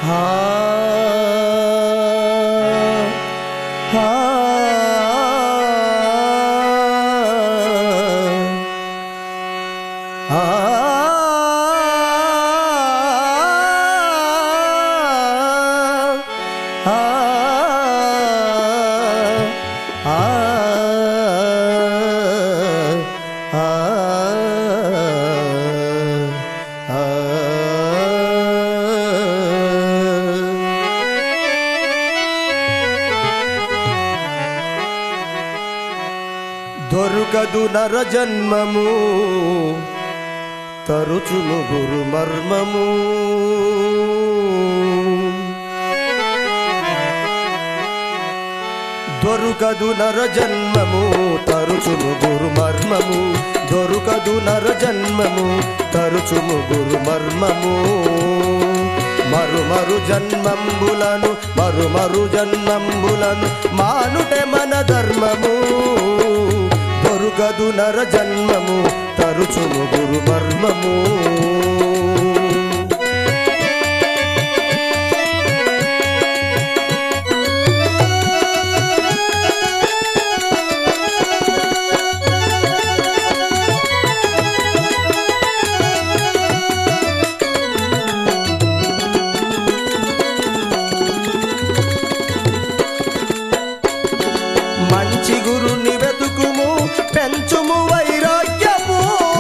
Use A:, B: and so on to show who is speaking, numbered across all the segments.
A: హా హా ఆ ఆ దొరుకదు నర జన్మము తరుచును గురు మర్మము దొరుకదు నర జన్మము తరుచును గురు మర్మము దొరుకదు నర జన్మము తరుచుము గురు మర్మము మరు మరు జన్మంబులను మరు మరు జన్మంబులను మానుటే మన ధర్మము దొరుకదు నర జన్మము తరుచుము గురు మర్మము మంచి గురుని వెతుకుము పెంచుము వైరాగ్యము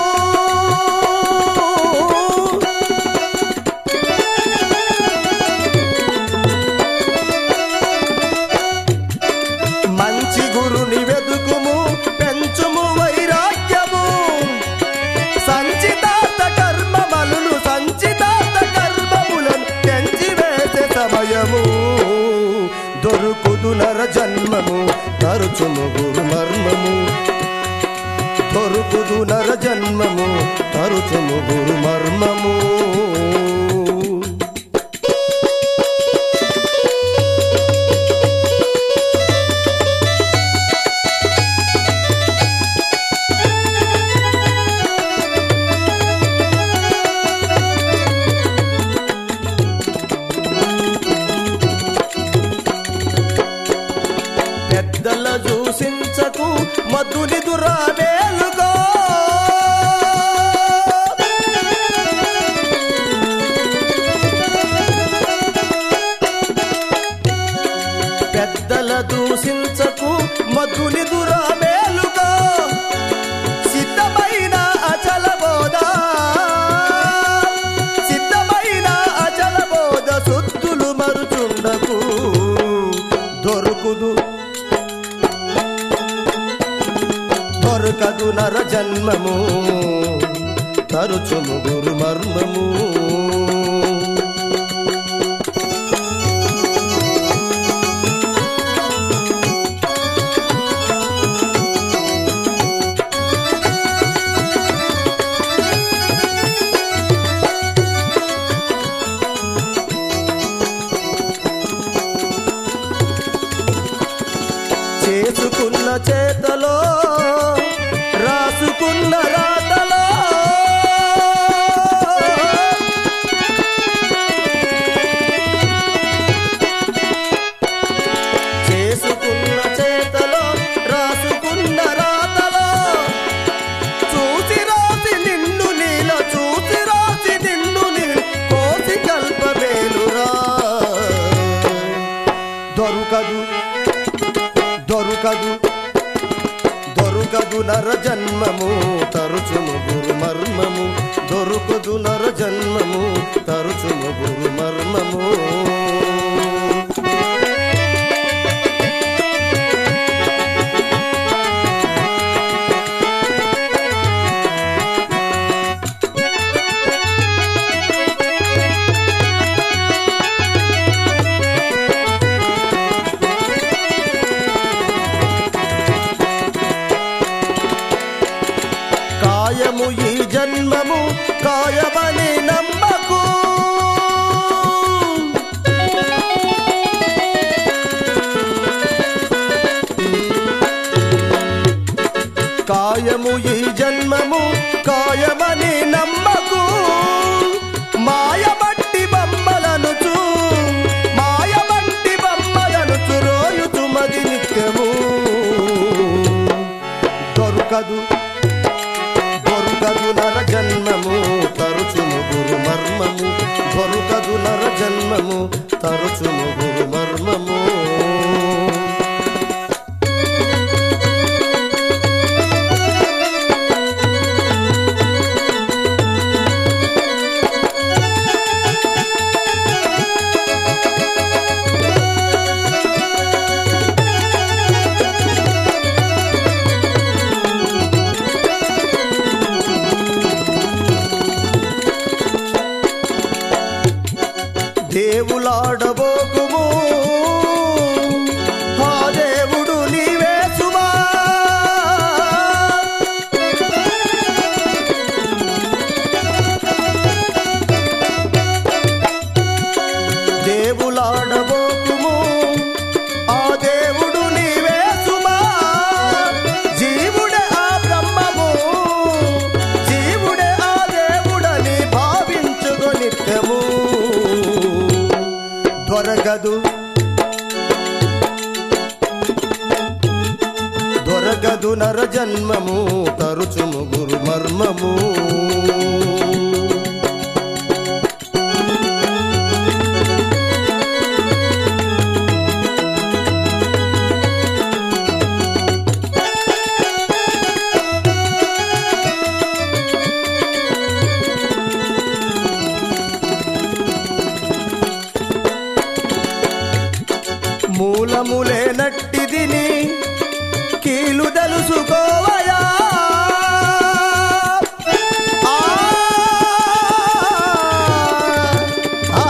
A: మంచి గురుని వెతుకుము పెంచుము వైరాగ్యము సంచితార్థ కర్మములను సంచితార్థ కర్మములను తెంచి వేసే సమయము దొరుకుదు నర జన్మము తరుచుము గురు మర్మము దొరుకుదు నర జన్మము తరుచుము గురు మర్మము పెద్దల దూషించకు మధుని దురావేలుగో పెద్దల దూషించకు మధుని దురావేలుగో సిద్ధమైన అచల బోధ సిద్ధమైన అచల బోధ సుత్తులు మరుచుండకు దొరుకుదు దొరకదు నర జన్మము తరుచుము గురు మర్మము చేసుకున్న చేతలో రాసుకున్న రాతలో చేసుకున్న చేతలో రాసుకున్న రాతలో చూసి రాసి నిన్ను నీల చూసి రాసి నిన్ను నీల కోసి కల్పవేలురా దొరకదు దొరకదు దొరకదు నర జన్మము తరుచుము గురు మర్మము దొరకదు నర జన్మము తరుచుము గురు మర్మము కాయము ఈ జన్మము కాయమని నమ్మకు కాయము ఈ జన్మము కాయమని నమ్మకు మాయబట్టి బొమ్మలను చూ దేవులాడబోకుము ఆ దేవుడు నీవే సుమా దేవులాడబోకుము ఆ దేవుడు నీవే సుమా జీవుడే ఆ బ్రహ్మము జీవుడే ఆ దేవుడని భావించుగు నిత్యము దొరకదు దొరకదు నర జన్మము తరుచుము గురు మర్మము మూలములే నట్టిదిని కీలు తెలుసుకోవయా ఆ, ఆ,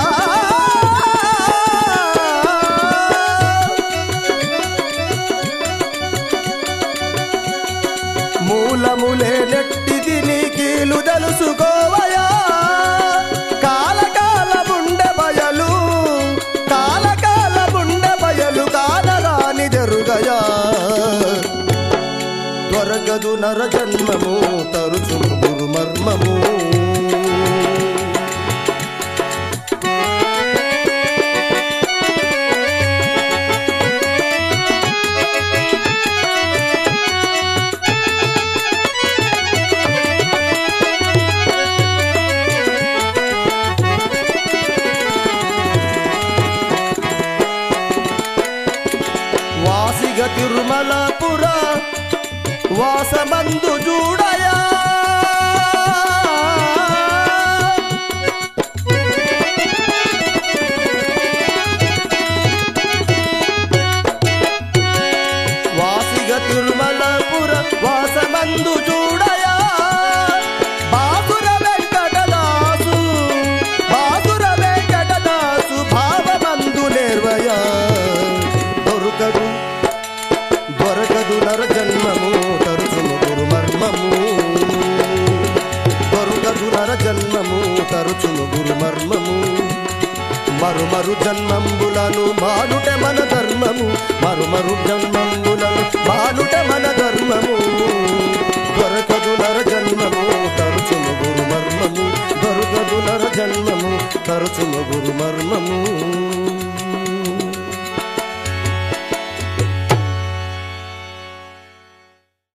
A: మూలములే నెట్టిదిని కీలు తెలుసుకోవయా కాలకాలముండె బయలు కాలకాలముండె బయలు కాదరాని జరుగయా త్వరగదు నర జన్మము తరుచు గురు మర్మము వాసిగ తిరుమలపుర వాసమందు చూడయా వాసిగ తిరుమలపుర వాసమందు చూడయా బాసుర వెంకటదాసు బాసుర వెంకటదాసు భావమందు నేర్వయా దొరకదు దొరకదు నర జన్మము తరుచును గురు మర్మము దొరకదు నర జన్మము తరుచును గురు మర్మము మరు మరు జన్మంబులను మానుట మన ధర్మము మరు మరు జన్మంబులను మానుట మన ధర్మము